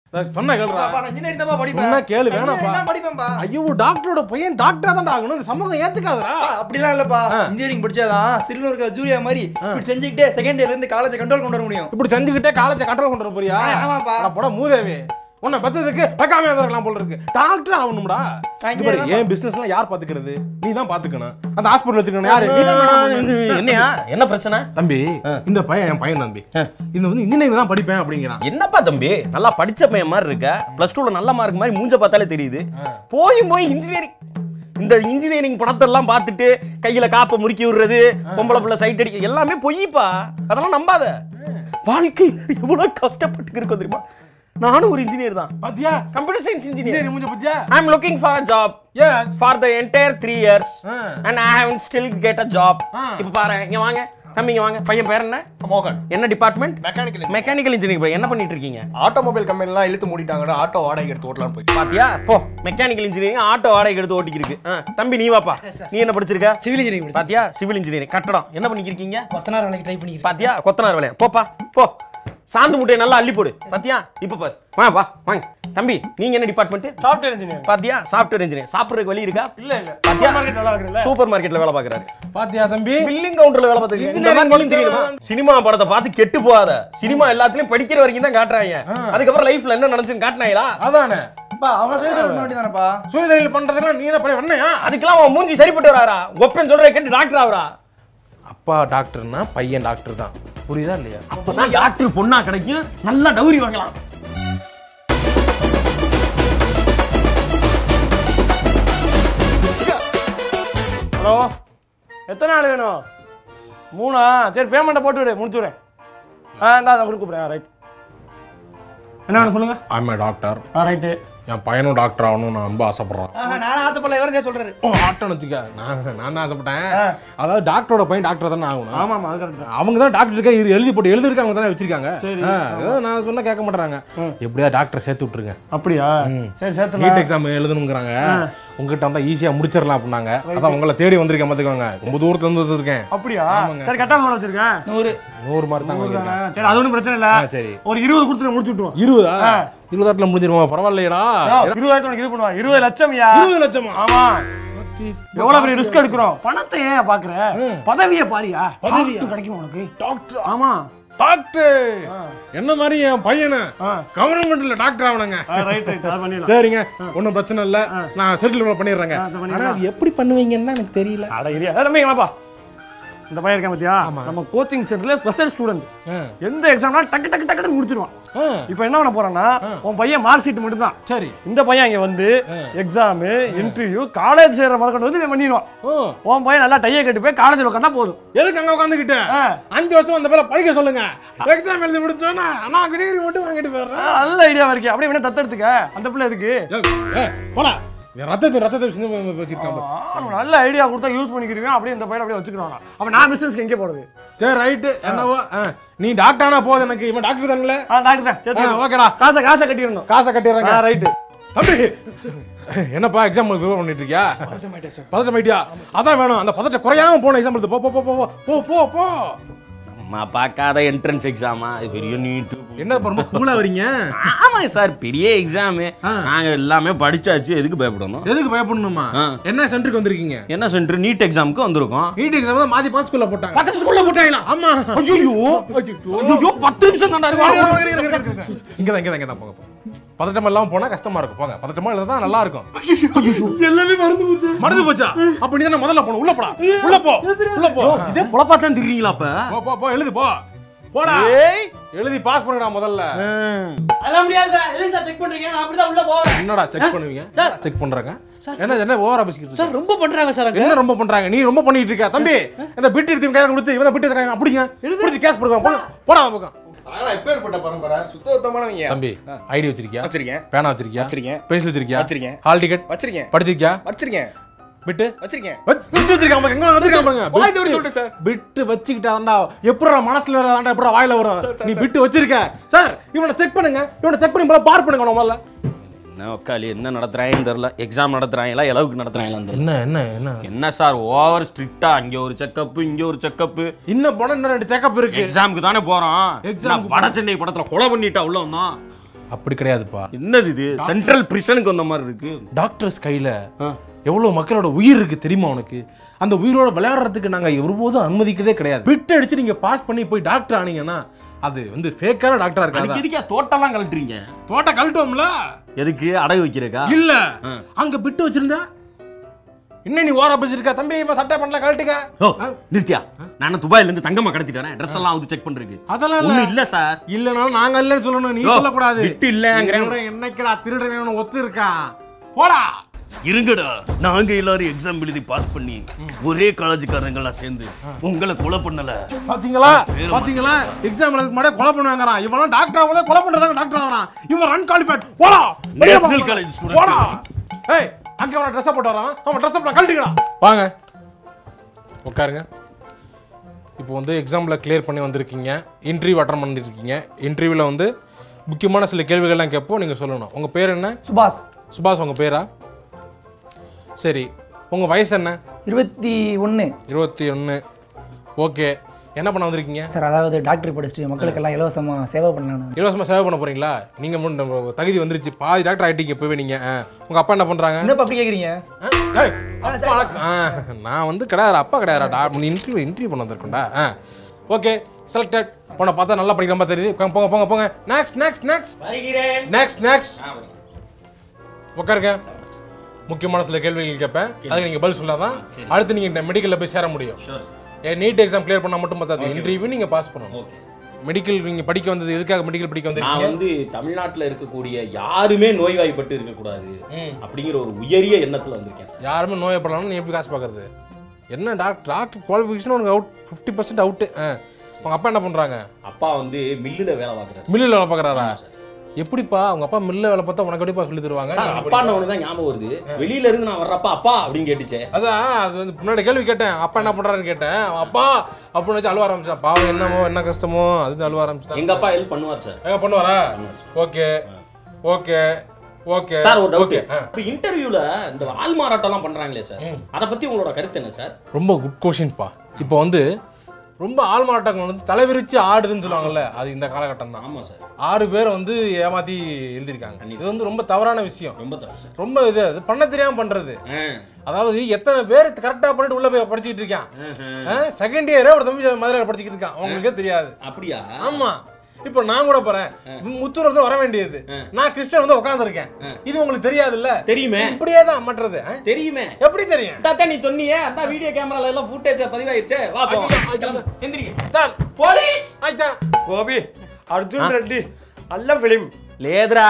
சொன்ன கேளுடா அப்பா, நான் engineering தான்ப்பா படிப்பேன். சொன்னா கேளு, நான் வேணாம்ப்பா. engineering தான் படிப்பேன்பா. ஐயோ டாக்டரோட பையன் டாக்டரா தான் ஆகணும் இந்த சமூகம் ஏத்துக்காதடா அப்பா, அப்படிலாம் இல்லப்பா இன்ஜினியரிங் படிச்சாதான் சில்வர் இருக்க ஜூரியா மாதிரி இப்படி செஞ்சுக்கிட்டே செகண்ட் இயர்ல இருந்து காலேஜ் கண்ட்ரோல் கொண்டு வர முடியும் இப்படி செஞ்சுக்கிட்டே காலேஜ் கண்ட்ரோல் கொண்டு வர போறியா ஆ, ஆமாப்பா. அட போடா மூதேவி உன்னை பெத்ததுக்கு பக்காமே இருக்கலாம் போல இருக்கு டாக்டர் ஆகணும்டா நான் இங்க இப்ப தான் ஏன் பிசினஸ்லாம் யார் பாத்துக்கிறது நீ தான் பாத்துக்கணும் அந்த ஹாஸ்பிடல் வச்சுக்கணும் யாரு நீ தான் பாத்துக்கணும். என்னையா என்ன பிரச்சனை தம்பி இந்த பையன் என் பையன் தம்பி இந்த வந்து இன்ஜினியரிங் தான் படிப்பேன் அப்படிங்கிறான் என்னப்பா தம்பி நல்லா படிச்ச பையன் மாதிரி இருக்க பிளஸ் டூல நல்ல மார்க் மாதிரி மூஞ்ச பார்த்தாலே தெரியுது போய் போய் இன்ஜினியரிங் இந்த இன்ஜினியரிங் படத்தெல்லாம் பார்த்துட்டு கையில காப்பை முறுக்கி விடுறது பொம்பளை பிள்ளை சைட் அடிக்க எல்லாமே பொய்ப்பா அதெல்லாம் நம்பாத வாழ்க்கை எவ்வளவு கஷ்டப்பட்டு இருக்கோம் தெரியுமா நானும் ஒரு இன்ஜினியர் தான் பாத்தியா கம்ப்யூட்டர் சயின்ஸ் இன்ஜினியர் இன்ஜினியரிங் முடிஞ்ச பத்தியா I am looking for a job as for the entire three years ah. And I have still get a job ah. இப்போ பாரு இங்க வாங்க தம்பி இங்க வாங்க பையன் பேர் என்ன மோகன் என்ன டிபார்ட்மெண்ட் மெக்கானிக்கல் மெக்கானிக்கல் இன்ஜினியரிங் பையன் என்ன பண்ணிட்டு இருக்கீங்க ஆட்டோமொபைல் கம்பெனிலாம் இழுத்து மூடிட்டாங்கன்னா ஆட்டோ வாடகை எடுத்து ஓட்டலாம்னு போய் பாத்தியா போ மெக்கானிக்கல் இன்ஜினியரிங் ஆட்டோ வாடகை எடுத்து ஓட்டிக்கிருக்கு ஆ, தம்பி நீ வாப்பா நீ என்ன படிச்சிருக்க சிவில் இன்ஜினியரிங் பாத்தியா சிவில் இன்ஜினியரிங் கட்டடம் என்ன பண்ணிக்கிருக்கீங்க கொத்தனார் வேலைக்கு ட்ரை பண்ணிக்கிறேன் பாத்தியா கொத்தனார் வேலையா போப்பா போ சாந்து முட்டையை நல்லா அள்ளி போடு பாத்தியா இப்ப பாரு வா வா வாங்க தம்பி நீங்க என்ன டிபார்ட்மெண்ட் சாஃப்ட்வேர் இன்ஜினியர் பாத்தியா சாஃப்ட்வேர் இன்ஜினியர் சாப்பிடுறதுக்கு வழி இருக்கா இல்ல இல்ல பாத்தியா மார்க்கெட் நல்லா இருக்குல்ல சூப்பர் மார்க்கெட்ல வேலை பாக்குறாரு பாத்தியா தம்பி பில்லிங் கவுண்டர்ல வேலை பார்த்துருக்கீங்க இந்த மாதிரி நீயும் தெரியுமா சினிமா படத்தை பார்த்து கெட்டு போகாத சினிமா எல்லாத்துலயும் படிக்கிற வரைக்கும் தான் காட்டுறாங்க அதுக்கப்புறம் லைஃப்ல என்ன நடந்துச்சுன்னு காட்டினாங்களா அதானே அப்பா அவங்க சுயதொழில் பண்ண வேண்டியதானப்பா சுயதொழில் பண்றதுன்னா நீ என்ன பண்ண பண்ணையா அதுக்கெல்லாம் அவன் மூஞ்சி சரிப்பட்டு வராரா ஒப்பன் சொல்ற கேட்டு டாக்டர் ஆகுறா அப்பா டாக்டர்னா பையன் டாக்டர் தான் புரியுதா இல்லையா அப்பதான் டாக்டர் பொண்ணா கிடைக்கும் நல்லா டவுரி வாங்கலாம் ஹலோ எத்தனை ஆள் வேணும் மூணா சரி பேமெண்ட்டை போட்டு விடு முடிச்சுடுறேன் ஆ இந்தா நான் கூப்பிடுறேன் ரைட் என்ன வேணும் சொல்லுங்க ஆமா டாக்டர் ஆ ரைட்டு என் பையனும் டாக்டர் ஆகணும்னு நான் ரொம்ப ஆசைப்படுறான் ஆஹா, நானும் ஆசைப்படல இவரே சொல்றாரு ஓ டாக்டர்னு வச்சுக்க நான் நான் தான் ஆசைப்பட்டேன் அதாவது டாக்டரோட பையன் டாக்டர் தானே ஆகணும் ஆமாம் ஆமாம் அது கரெக்ட் அவங்க தான் டாக்டருக்கு எழுதி போட்டு எழுதிருக்காங்க தானே வச்சிருக்காங்க சரி. ஆ, ஏதோ நான் சொன்னா கேட்க மாட்டாங்க எப்படியா டாக்டர் சேர்த்து விட்டுருங்க அப்படியா சரி சேர்த்து நீட் எக்ஸாம் எழுதணுங்கிறாங்க உங்ககிட்ட வந்தா ஈஸியா முடிச்சிடலாம் அப்படின்னாங்க அதான் உங்களை தேடி வந்திருக்கேன் பாத்துக்கோங்க ரொம்ப தூரத்துல இருந்து வந்திருக்கேன் அப்படியா சரி கரெக்டாக எவ்வளோ வச்சிருக்கேன் நூறு நூறு மார்க் தான் வாங்கியிருக்கேன் சரி அது ஒன்றும் பிரச்சனை இல்லை ஆ, சரி ஒரு இருபது கொடுத்து முடிச்சு விட்டுருவோம் இருபதா இருபதாட்டில் முடிஞ்சிருமா பரவாயில்லையடா இருபதாயிரத்து உனக்கு இது பண்ணுவா இருபது லட்சம் யா இருபது லட்சமா ஆமா எவ்வளவு பெரிய ரிஸ்க் எடுக்கிறோம் பணத்தை ஏன் பாக்குற பதவியை பாரியா பதவி கிடைக்கும் உனக்கு டாக்டர் ஆமா டாக்டர் என்ன மாதிரி என் பையனை ஆ. கவர்மெண்ட்ல டாக்டர் ஆகணுங்க ரைட் ரைட் அது பண்ணிடலாம் சரிங்க ஒன்றும் பிரச்சனை இல்லை நான் செட்டில் பண்ணிடுறேங்க ஆ, அது பண்ணிடலாம். ஆனா அது எப்படி பண்ணுவீங்கன்னு எனக்கு தெரியல அட இரியா தம்பி வாப்பா இந்த பையன் இருக்கான் பாத்தியா நம்ம கோச்சிங் சென்டர்ல ஸ்பெஷல் ஸ்டூடெண்ட் ஆ. எந்த எக்ஸாம்னா டக்கு டக்கு டக்குன்னு முடிச்சிருவான் ஆ, இப்போ என்ன பண்ண போறான்னா உன் பையன் மார்க் ஷீட் மட்டும் தான் சரி இந்த பையன் இங்க வந்து எக்ஸாம் இன்டர்வியூ காலேஜ் சேர்ற முதற்கொண்டு வந்து இவன் பண்ணிடுவான் ஓ உன் பையன் நல்லா டையை கட்டி போய் காலேஜில் உட்காந்தா போதும் எதுக்கு அங்க உட்காந்துக்கிட்டு ஆ. அஞ்சு வருஷம் அந்த பேரை படிக்க சொல்லுங்க எக்ஸாம் எழுதி முடிச்சோன்னா அண்ணா டிகிரி மட்டும் வாங்கிட்டு போயிடுறேன் ஆ, நல்ல ஐடியாவா இருக்கு அப்படியே வேணா தத்தெடுத்துக்க அந்த பிள்ளை இருக்கு போடா என் ரத்தத்தை ரத்தத்தை சின்ன வச்சிருக்கான் பாரு. ஆ, நல்ல ஐடியா கொடுத்தா யூஸ் பண்ணிக்கிறீங்க அப்படியே இந்த பையன் அப்படியே வச்சுக்கிறாங்க அப்ப நான் பிசினஸ்க்கு எங்கே போறது சரி ரைட்டு என்னவோ ஆ, நீ டாக்டர் ஆனா போதும் எனக்கு இவன் டாக்டர் தானே ஆ டாக்டர் தான் சேர்த்து ஓகேடா காசை காசை கட்டிடணும் காசை கட்டிடுறேங்க ஆ ரைட்டு தம்பி என்னப்பா எக்ஸாம் ப்ரிப்பேர் பண்ணிட்டு இருக்கியா பதட்டம் ஆயிட்டியா அதான் வேணும் அந்த பதட்டம் குறையாம போன எக்ஸாம் எழுது போ போ போ போ போ போ போ நம்ம பார்க்காத என்ட்ரன்ஸ் எக்ஸாமா அது பெரிய நீட்டு என்ன இப்ப ரொம்ப கூலா வரீங்க ஆமாங்க சார் பெரிய எக்ஸாமு நாங்க எல்லாமே படிச்சாச்சு எதுக்கு பயப்படணும் எதுக்கு பயப்படணுமா ஆ. என்ன சென்டருக்கு வந்திருக்கீங்க என்ன சென்டர் நீட் எக்ஸாமுக்கு வந்திருக்கோம் நீட் எக்ஸாம் தான் மாத்தி பாத்து ஸ்கூல்ல போட்டாங்க பக்கத்து ஸ்கூல்ல போட்டாங்களா ஆமா ஐயோ ஐயோ பத்து நிமிஷம் தாண்டா இருக்கு இங்க தான் இங்க தான் இங்க தான் போங்க போங்க. பதட்டம் எல்லாம் போனா கஷ்டமா இருக்கும் போங்க பதட்டமா எழுதா நல்லா இருக்கும் எல்லாமே மறந்து போச்சு மறந்து போச்சா அப்ப நீ தானே முதல்ல போணும் உள்ள போடா உள்ள போ உள்ள போ இதே புலப்பாத்தான் தெரியுங்களா அப்ப போ போ போ எழுது போ போடா எழுதி பாஸ் பண்ணுடா முதல்ல அதெல்லாம் முடியாது சார் எதுக்கு சார் செக் பண்றீங்க நான் அப்படிதான் உள்ள போவேன் என்னடா செக் பண்ணுவீங்க செக் பண்றாங்க என்ன என்ன ஓவரா பேசிக்கிட்டு சார் ரொம்ப பண்றாங்க சார் இருக்க? என்ன ரொம்ப பண்றாங்க நீ ரொம்ப பண்ணிட்டு இருக்க தம்பி இந்த பிட் எடுத்து கையில கொடுத்து இவன் பிட் எடுத்து அப்படிங்க பிடிச்சி கேஸ் போடுவாங்க போடா போடா அந்த பக்கம் அதெல்லாம் எப்பேற்பட்ட பரம்பரை சுத்தமானவங்க தம்பி ஐடி வச்சிருக்கியா வச்சிருக்கேன் பேனா வச்சிருக்கியா வச்சிருக்கேன். பென்சில் வச்சிருக்கியா வச்சிருக்கேன். ஹால் டிக்கெட் வச்சிருக்கேன் படிச்சிருக்கியா வச்சிருக்கேன் பிட்டு வச்சிருக்கேன் பிட்டு வச்சிருக்கான் பாருங்க, எங்க வச்சிருக்கான் பாருங்க வாய் தவறி சொல்லிட்டு சார். பிட்டு வச்சுக்கிட்டாண்டா எப்படா மனசுல வரதாண்டா எப்படா வாயில வரும் நீ பிட்டு வச்சிருக்க சார் இவனை செக் பண்ணுங்க இவனை செக் பண்ணி முதல்ல பார் பண்ணுங்க முதல்ல என்ன உக்காலி என்ன நடத்துறாங்கன்னு தெரியல எக்ஸாம் நடத்துறாங்களா எளவுக்கு நடத்துறாங்களான்னு தெரியல என்ன என்ன என்ன என்ன சார் ஓவர் ஸ்ட்ரிக்டா அங்க ஒரு செக்கப் இங்க ஒரு செக்கப் இன்னும் போனா இன்னும் ரெண்டு செக்கப் இருக்கு எக்ஸாமுக்கு தானே போறோம் Exam என்ன வட சென்னை படத்துல கொலை பண்ணிட்டா உள்ள வந்தோம் அப்படி கிடையாதுப்பா என்னது இது சென்ட்ரல் பிரிசனுக்கு வந்த மாதிரி இருக்கு டாக்டர்ஸ் கையில எவ்வளவு மக்களோட உயிர் இருக்கு தெரியுமா உனக்கு அந்த உயிரோட விளையாடுறதுக்கு நாங்க ஒருபோதும் அனுமதிக்கிறதே கிடையாது பிட் அடிச்சு நீங்க பாஸ் பண்ணி போய் டாக்டர் ஆனீங்கன்னா அது வந்து ஃபேக்கான டாக்டரா அதுக்கு இருக்காது எதுக்கே தோட்டம்லாம் கழட்டுறீங்க தோட்ட கழட்டோம்ல எதுக்கு அடகு வைக்கிறக்கா இல்ல அங்க பிட்டு வச்சிருந்தா என்ன நீ ஓர இருக்க தம்பி இவன் சட்டை பண்ணல கழட்டுக்க ஓ நித்யா நான் துபாயில இருந்து தங்கம்மா கடத்திட்டேன் ட்ரெஸ் எல்லாம் வந்து செக் பண்றதுக்கு அதெல்லாம் ஒண்ணும் இல்ல இல்ல சார் இல்லனாலும் நாங்க இல்லன்னு சொல்லணும் நீ யோ, சொல்லக்கூடாது பிட்டு இல்லங்கிறேன். என்னோட என்னைக்குடா திருடுறேன் ஒத்து இருக்கா போடா இருங்கடா நாங்க எல்லாரும் எக்ஸாம் எழுதி பாஸ் பண்ணி ஒரே காலேஜுக்காரங்களா சேர்ந்து உங்களை கொலை பண்ணல பாத்தீங்களா பாத்தீங்களா எக்ஸாம் எழுதுக்கு முன்னாடி கொலை பண்ணுவாங்கறான் இவன் டாக்டர் ஆகல கொலை பண்றதாங்க டாக்டர் ஆகறான் இவன் அன்குவாலிஃபைட் போடா வெளிய National போ. college student. போடா ஏய் அங்க அவன Dress போட்டு வரான் அவன் Dress போட கழட்டிக்கடா வாங்க உட்காருங்க இப்போ வந்து எக்ஸாமில் கிளியர் பண்ணி வந்திருக்கீங்க இன்டர்வியூ அட்டன் பண்ணிருக்கீங்க இன்டர்வியூவில் வந்து முக்கியமான சில கேள்விகள்லாம் கேட்போம் நீங்கள் சொல்லணும் உங்கள் பேர் என்ன சுபாஷ் சுபாஷ் உங்கள் பேரா சரி உங்கள் வயசு என்ன இருபத்தி ஒன்று இருபத்தி ஒன்று ஓகே என்ன பண்ண வந்திருக்கீங்க சார் அதாவது டாக்டர் படிச்சுட்டு மக்களுக்கெல்லாம் இலவசமாக சேவை பண்ணணும் இலவசமாக சேவை பண்ண போறீங்களா நீங்கள் முன் நம்ம தகுதி வந்துருச்சு பாதி டாக்டர் ஆகிட்டீங்க இப்போவே நீங்கள் உங்கள் அப்பா என்ன பண்ணுறாங்க என்னப்பா அப்படி கேட்குறீங்க ஏய், அப்பா வணக்கம். ஆ, நான் வந்து கிடையாது அப்பா கிடையாதுடா இன்டர்வியூ இன்டர்வியூ பண்ண வந்திருக்கேன்டா ஆ ஓகே செலக்டட் உன்னை பார்த்தா நல்லா படிக்கிற மாதிரி தெரியுது போங்க, போங்க போங்க போங்க நெக்ஸ்ட் நெக்ஸ்ட் நெக்ஸ்ட் வருகிறேன் நெக்ஸ்ட் நெக்ஸ்ட் உட்காருங்க முக்கியமான சில கேள்விகள் கேட்பேன் அதுக்கு நீங்கள் பதில் சொல்லாதான் அடுத்து நீங்கள் மெடிக்கலில் போய் சேர முடியும் ஏன் நீட் எக்ஸாம் கிளியர் பண்ணால் மட்டும் பார்த்தாது இன்டர்வியூ நீங்கள் பாஸ் பண்ணணும் ஓகே மெடிக்கல் நீங்கள் படிக்க வந்தது எதுக்காக மெடிக்கல் படிக்க நான் வந்திருக்கீங்க வந்து தமிழ்நாட்டுல இருக்கக்கூடிய யாருமே நோய்வாய்ப்பட்டு இருக்கக்கூடாது அப்படிங்கிற ஒரு உயரிய எண்ணத்துல வந்திருக்கேன் சார் யாருமே நோயப்படலாம் நீ எப்படி காசு பார்க்கறது என்ன டாக்டர் டாக்டர் குவாலிஃபிகேஷன் உனக்கு அவுட் ஃபிஃப்டி பர்சன்ட் அவுட்டு உங்கள் அப்பா என்ன பண்ணுறாங்க அப்பா வந்து மில்லுல வேலை பார்க்குறாரு மில்லில் வேலை பார்க்குறாரா எப்படிப்பா அவங்க அப்பா மில்லில் வேலை பார்த்தா உனக்கு எப்படிப்பா சொல்லி தருவாங்க சார் அப்பா தான் ஞாபகம் வருது வெளியில இருந்து நான் வர்றப்ப அப்பா அப்படின்னு கேட்டுச்சே அதான் அது வந்து முன்னாடி கேள்வி கேட்டேன் அப்பா என்ன பண்றாருன்னு கேட்டேன் அவன் அப்பா அப்படின்னு வச்சு அழுவ ஆரம்பிச்சான் பாவம் என்னமோ என்ன கஷ்டமோ அது அழுவ ஆரம்பிச்சிட்டான் எங்க அப்பா ஹெல்ப் பண்ணுவார் சார் எங்க பண்ணுவாரா ஓகே ஓகே ஓகே சார் ஒரு டவுட் ஓகே இப்போ இன்டர்வியூல இந்த ஆள் மாறாட்டம்லாம் பண்றாங்களே சார் அத பத்தி உங்களோட கருத்து என்ன சார் ரொம்ப குட் கொஷின்ப்பா இப்போ வந்து ரொம்ப ஆள் மாவட்டங்கள் வந்து தலைவிரிச்சு ஆடுதுன்னு சொல்லுவாங்கல்ல அது இந்த காலகட்டம் தான் ஆமா சார் ஆறு பேர் வந்து ஏமாத்தி எழுதியிருக்காங்க இது வந்து ரொம்ப தவறான விஷயம் ரொம்ப தப்பு சார் ரொம்ப இது அது பண்ண தெரியாம பண்றது ஆ. அதாவது எத்தனை பேர் கரெக்டா பண்ணிட்டு உள்ள போய் படிச்சுக்கிட்டு இருக்கான் செகண்ட் இயரே ஒரு தம்பி மதுரையில் படிச்சுக்கிட்டு இருக்கான் அவங்களுக்கே தெரியாது அப்படியா ஆமா இப்போ நான் கூட போறேன் முத்துரத்துல வர வேண்டியது நான் கிறிஸ்டியன் வந்து உட்காந்துருக்கேன் இது உங்களுக்கு தெரியாதுல்ல தெரியுமே இப்படியே தான் மற்றது ஆ? தெரியுமே எப்படி தெரியும் தாத்தா நீ சொன்னியே அந்த வீடியோ கேமரால எல்லாம் ஃபுட்டேஜ் பதிவாயிருச்சே வா போ எந்திரிங்க சார் போலீஸ் ஆயிட்டா கோபி அர்ஜுன் ரெட்டி நல்ல ஃபிலிம் லேதுரா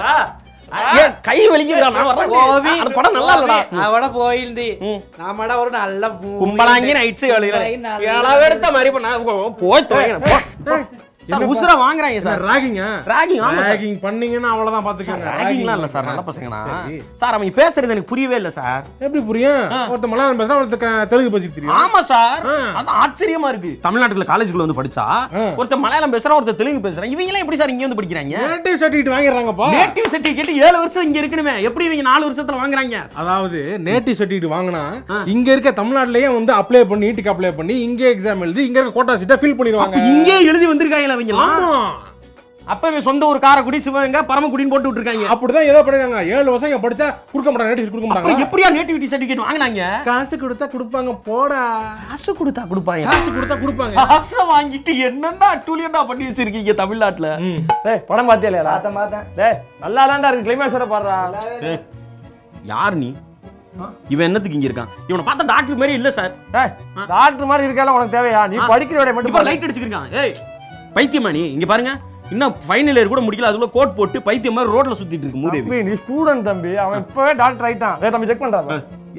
ஏன் கை வலிக்குதுடா நான் வரேன் அந்த படம் நல்லா இல்லடா അവിടെ പോയിണ്ട് നമ്മുടെ ഒരു നല്ല movie கும்பலாங்கி ഉണ്ട്. நைட்ஸ் കളിக்கிறேன் കുമ്പളാങ്ങി നല്ല ஏழாவது எடுத்த மாதிரி பண்ண போய் தொலைங்க போ சார் உசுர வாங்குறாங்க சார் ராகிங்க ராகிங் ஆமா சார் ராகிங் பண்ணீங்கன்னா அவ்வளவுதான் பாத்துக்கோங்க ராகிங்லாம் இல்ல சார் நல்ல பசங்கண்ணா சார் அவங்க பேசுறது எனக்கு புரியவே இல்ல சார் எப்படி புரியும் ஒருத்த மலையாளம் பேசுறா ஒருத்த க- தெலுங்கு பேசி தெரியும் ஆமா சார் அது ஆச்சரியமா இருக்கு தமிழ்நாட்டுல காலேஜுக்குள்ள வந்து படிச்சா ஒருத்தர் மலையாளம் பேசுறான் ஒருத்தர் தெலுங்கு பேசுறான் இவங்க எல்லாம் எப்படி சார் இங்க வந்து படிக்கிறாங்க நேட்டிவ் சர்டிஃபிகேட் வாங்கிடுறாங்கப்பா நேட்டிவ் சர்டிபிகேட் ஏழு வருஷம் இங்க இருக்கணுமே எப்படி இவங்க நாலு வருஷத்துல வாங்குறாங்க அதாவது நேட்டிவ் சர்டிஃபிகேட் வாங்கினா இங்க இருக்க தமிழ்நாட்டிலேயே வந்து அப்ளை பண்ணி நீட்டுக்கு அப்ளை பண்ணி இங்க எக்ஸாம் எழுதி இங்க இருக்க கோட்டா சீட்டை ஃபில் பண்ணிடுவாங்க இங்கே எழுதி வந்திருக்காங்களா இவங்க ஆமா அப்ப இவன் சொந்த ஒரு காரக்குடி சிவகங்கை பரமக்குடின்னு போட்டு விட்டுருக்காங்க அப்படிதான் ஏதோ பண்ணிருக்காங்க ஏழு வருஷம் இங்க படிச்சா கொடுக்க மாட்டாங்க நேட்டிவ் கொடுக்க அப்புறம் மாட்டாங்க எப்படியா நேட்டிவிட்டி சர்டிபிகேட் வாங்குனாங்க காசு கொடுத்தா கொடுப்பாங்க போடா காசு கொடுத்தா கொடுப்பாங்க காசு கொடுத்தா கொடுப்பாங்க காசை வாங்கிட்டு என்னென்ன அட்டூழியண்டா பண்ணி வச்சிருக்கீங்க தமிழ்நாட்டுல டேய் படம் பார்த்தியா இல்லையாடா மாத்த மாத்த டேய் நல்லா தான்டா இருக்கு கிளைமேக்ஸ் வர பாடுறா ஏய், யார் நீ இவன் என்னத்துக்கு இங்க இருக்கான் இவனை பார்த்தா டாக்டர் மாதிரி இல்ல சார் டேய் டாக்டர் மாதிரி இருக்கால உனக்கு தேவையா நீ படிக்கிற வேலையை மட்டும் இப்ப பாரு. லைட் அடிச்சுக்கிருக்கான் ஏய் பைத்தியமா நீ இங்க பாருங்க இன்னும் ஃபைனல் இயர் கூட முடிக்கல அதுக்குள்ள கோட் போட்டு பைத்தியம் மாதிரி ரோட்ல சுத்திட்டு இருக்கு மூதேவி தம்பி நீ ஸ்டூடெண்ட் தம்பி அவன் இப்பவே டாக்டர் ஆயிட்டான் டேய் தம்பி செக் பண்றா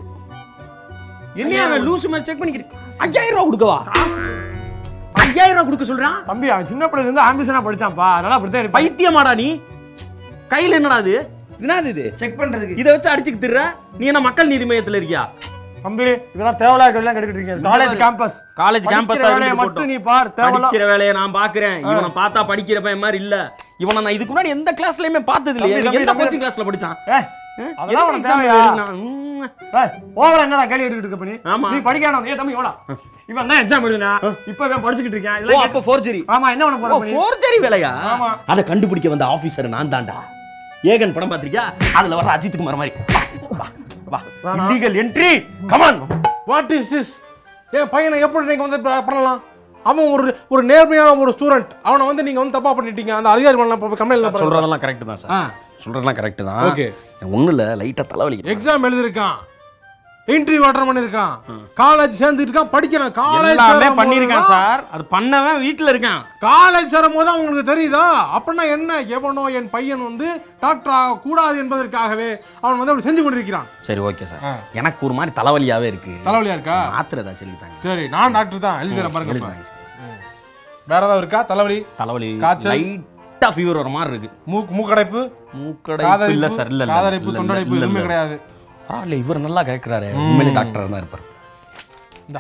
என்ன அவன் லூசு மாதிரி செக் பண்ணிக்கிறேன் ஐயாயிரம் ரூபா கொடுக்கவா ஐயாயிரம் ரூபா கொடுக்க சொல்றான் தம்பி அவன் சின்ன பிள்ளைல இருந்து ஆம்பிஷனா படிச்சான்ப்பா அதனால அப்படித்தான் இருப்பான் பைத்தியமாடா நீ கையில என்னடா இது என்னது இது செக் பண்றதுக்கு இதை வச்சு அடிச்சுக்கு திர்ற நீ என்ன மக்கள் நீதி மையத்துல இருக்கியா தம்பி இதெல்லாம் தேவையில்லாத கேள்விலாம் கேட்டுக்கிட்டு இருக்கீங்க காலேஜ் கேம்பஸ் காலேஜ் கேம்பஸ் வேலையை மட்டும் நீ பார் தேவையில்ல படிக்கிற வேலையை நான் பாக்குறேன் இவனை பார்த்தா படிக்கிற பையன் மாதிரி இல்ல இவனை நான் இதுக்கு முன்னாடி எந்த கிளாஸ்லயுமே பார்த்தது இல்லையே தம்பி, இவன் எந்த தம்பி, கோச்சிங் கிளாஸ்ல படிச்சான் ஏய் அதெல்லாம் உனக்கு தேவையா ஏய், ஓவரா என்னடா கேள்வி எடுத்துட்டு இருக்க பண்ணி ஆமா. நீ படிக்கணும் ஏ தம்பி ஓடா இவன் தான் எக்ஸாம் எழுதுனா இப்போ இவன் படிச்சுக்கிட்டு இருக்கேன் ஓ இதெல்லாம் அப்ப ஃபோர்ஜரி ஆமா என்ன உனக்கு போற பண்ணி ஃபோர்ஜரி வேலையா ஆமா. அதை கண்டுபிடிக்க வந்த ஆபீசர் நான் தான்டா ஏகன் படம் பார்த்திருக்கியா அதுல வர அஜித் குமார் மாதிரி வா, வா வா illegal entry come on what is this என் பையனை எப்படி நீங்க வந்து ப- பண்ணலாம் அவன் ஒரு ஒரு நேர்மையான ஒரு ஸ்டூடெண்ட் அவனை வந்து நீங்க வந்து தப்பா பண்ணிட்டீங்க அந்த அதிகாரி பண்ணலாம் கம்பெனியில் சொல்றதெல்லாம் கரெக்ட் தான் ஆ. சார் சொல்றதெல்லாம் கரெக்ட் தான் Okay. ஒண்ணு இல்ல லைட்டா தலைவலி எக்ஸாம் எழுதிருக்கான் இன்டர்வியூ அட்டன் பண்ணிருக்கான் காலேஜ் சேர்ந்துட்டு இருக்கான் படிக்கிறான் காலேஜ் எல்லாமே பண்ணிருக்கான் சார் அது பண்ணவன் வீட்டுல இருக்கான் காலேஜ் சேரும் போது உங்களுக்கு தெரியுதா அப்படின்னா என்ன எவனோ என் பையன் வந்து டாக்டர் ஆக கூடாது என்பதற்காகவே அவன் வந்து அப்படி செஞ்சு கொண்டிருக்கிறான் சரி ஓகே சார் எனக்கு ஒரு மாதிரி தலைவலியாவே இருக்கு தலைவலியா இருக்கா மாத்திரை ஏதாச்சும் எழுதிட்டாங்க சரி நான் டாக்டர் தான் எழுதி தரேன் பாருங்க இப்ப. எழுதிட்டாங்க சார். வேற ஏதாவது இருக்கா தலைவலி தலைவலி காய்ச்சல்? லைட்டா ஃபீவர் வர மாதிரி இருக்கு மூக்கு மூக்கடைப்பு மூக்கடைப்பு இல்ல சார் இல்ல இல்ல, காதடைப்பு இல்ல, தொண்டடைப்பு இல்ல, எதுவுமே இல்ல. கிடையாது இல்ல இவர் நல்லா கேட்கிறாரு உண்மையிலே டாக்டர் தான் இருப்பார் இந்தா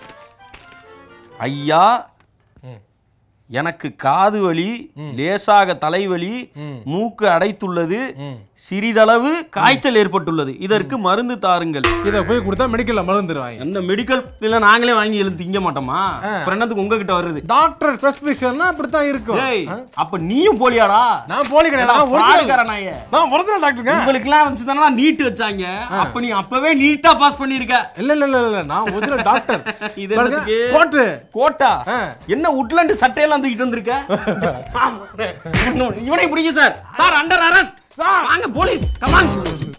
ஐயா எனக்கு காது வலி லேசாக தலைவலி மூக்கு அடைத்துள்ளது சிறிதளவு காய்ச்சல் ஏற்பட்டுள்ளது இதற்கு மருந்து தாருங்கள் இதை போய் கொடுத்தா மெடிக்கல்ல மருந்து தருவாங்க அந்த மெடிக்கல் இல்ல நாங்களே வாங்கி எழுதி திங்க மாட்டோமா அப்புறம் என்னத்துக்கு உங்ககிட்ட வருது டாக்டர் பிரெஸ்கிரிப்ஷன்னா அப்படித்தான் இருக்கும் டேய் அப்ப நீயும் போலியாடா நான் போலி கிடையாது நான் original. fraud-கார நாயே. நான் ஒரிஜினல் டாக்டருங்க உங்களுக்குலாம் வந்து தானே நீட் வச்சாங்க அப்ப நீ அப்பவே நீட்டா பாஸ் பண்ணிருக்க இல்ல இல்ல இல்ல இல்ல நான் ஒரிஜினல் டாக்டர் இது என்னத்துக்கு? போட்டு கோட்டா ஆ. என்ன உட்லண்ட் சட்டையெல்லாம் தூக்கிட்டு வந்திருக்க இவனை பிடிங்க சார் சார் அண்டர் அரெஸ்ட் வாங்க போலீஸ் கமான்